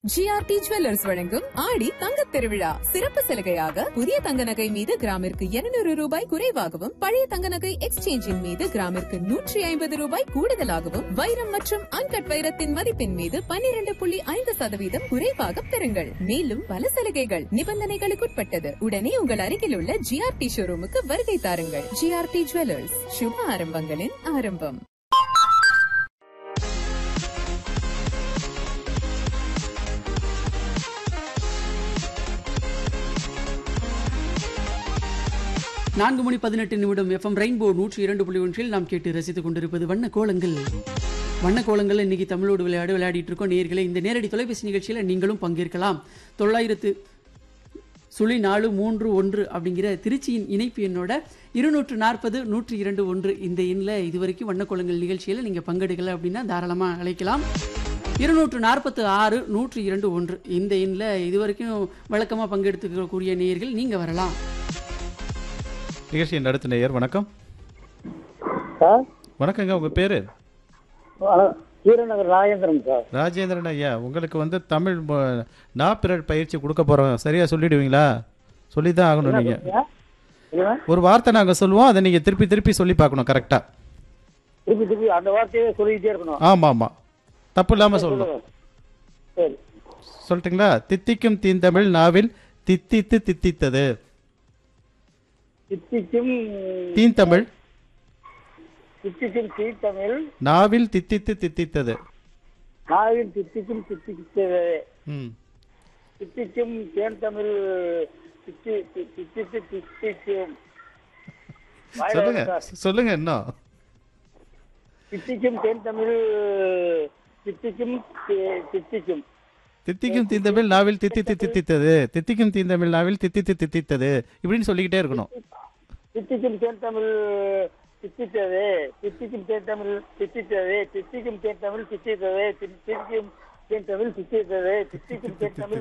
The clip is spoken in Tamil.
ஜிஆர்டி ஜுவல்லர்ஸ் வழங்கும் ஆடி தங்கத் திருவிழா சிறப்பு சலுகையாக புதிய தங்க நகை மீது கிராமிற்கு 200 ரூபாய் குறைவாகவும் பழைய தங்க நகை எக்ஸ்சேஞ்சின் மீது கிராமிற்கு நூற்றி ஐம்பது ரூபாய் கூடுதலாகவும் வைரம் மற்றும் அன்கட் வைரத்தின் மதிப்பின் மீது 12.5% புள்ளி ஐந்து சதவீதம் குறைவாக பெறுங்கள் மேலும் பல சலுகைகள் நிபந்தனைகளுக்குட்பட்டது உடனே உங்கள் அருகில் உள்ள ஜிஆர்டி ஷோரூமுக்கு வருகை தாருங்கள் ஜிஆர்டி ஜுவல்லர்ஸ் சுப ஆரம்பங்களின் ஆரம்பம் நான்கு மணி பதினெட்டு நிமிடம் எஃப்எம் ரெயின்போ நூற்றி இரண்டு புள்ளி ஒன்றில் நாம் கேட்டு ரசித்துக் கொண்டிருப்பது வண்ண கோலங்கள் வண்ண கோலங்கள் இன்னைக்கு தமிழோடு விளையாடு விளையாடிட்டு இருக்கோம் நேர்களே இந்த நேரடி தொலைபேசி நிகழ்ச்சியில் நீங்களும் பங்கேற்கலாம் தொள்ளாயிரத்து சுழி நாலு மூன்று ஒன்று அப்படிங்கிற திருச்சியின் இணைப்பு எண்ணோட இருநூற்று நாற்பது நூற்றி இரண்டு ஒன்று இந்த எண்ணில் இதுவரைக்கும் வண்ணக்கோலங்கள் நிகழ்ச்சியில் நீங்கள் பங்கெடுக்கல அப்படின்னா தாராளமாக அழைக்கலாம் இருநூற்று நாற்பத்து ஆறு நூற்றி இரண்டு ஒன்று இந்த எண்ணில் இதுவரைக்கும் வழக்கமாக பங்கெடுத்துக்கக்கூடிய நேயர்கள் நீங்கள் வரலாம் நிகழ்ச்சியின் அடுத்த நேயர் வணக்கம் சார் வணக்கங்க உங்க பேரு வணக்கம். கீரநகர் ராஜேந்திரன் சார் ராஜேந்திரன் ஐயா உங்களுக்கு வந்து தமிழ் ம- நாப்பிரல் பயிற்சி கொடுக்க போறோம் சரியா சொல்லிடுவீங்களா சொல்லி தான் ஆகணும் நீங்க சொல்லுங்க. சொல்லுங்க. ஒரு வார்த்தை நாங்க சொல்லுவோம் அதை நீங்க திருப்பி திருப்பி சொல்லி பார்க்கணும் கரெக்டா திருப்பி திருப்பி அந்த வார்த்தையே சொல்லிக்கிட்டே இருக்கணும் ஆமா ஆமா தப்பு இல்லாம சொல்லணும் சொல்லுங்க. சரி சொல்லட்டுங்களா தித்திக்கும் தீந்தமிழ் நாவில் தித்தித்து தித்தித்தது சித்திக்கும் தீந்தமிழ் சித்திக்கும் தீத்தமிழ் நாவில் தித்தித்து தித்தித்தது நாவில் சித்திக்கும் சித்திக்கிச்சது ம் சித்திக்கும் தேன் தமிழ் சித்தி சி- சித்தித்து சித்திக்கும் வாயில சொல்லுங்க வரும் சார். சொல்லுங்க இன்னும் சித்திக்கும் தேன் தமிழ் சித்திக்கும் சி- சித்திக்கும் தித்திக்கும் தீந்தமிழ் நாவில் தித்தித்து தித்தித்தது தித்திக்கும் தீந்தமிழ் நாவில் தித்தித்து தித்தித்தது இப்படின்னு சொல்லிக்கிட்டே இருக்கணும் சித்திக்கும் தேன் தமிழ் சித்தித்தது சித்திக்கும் தேன் தமிழ் சித்தித்தது சித்திக்கும் தேன் தமிழ் சித்தித்தது சித்திக்கும் தேன் தமிழ் சித்தித்தது சித்திக்கும் தேன் தமிழ்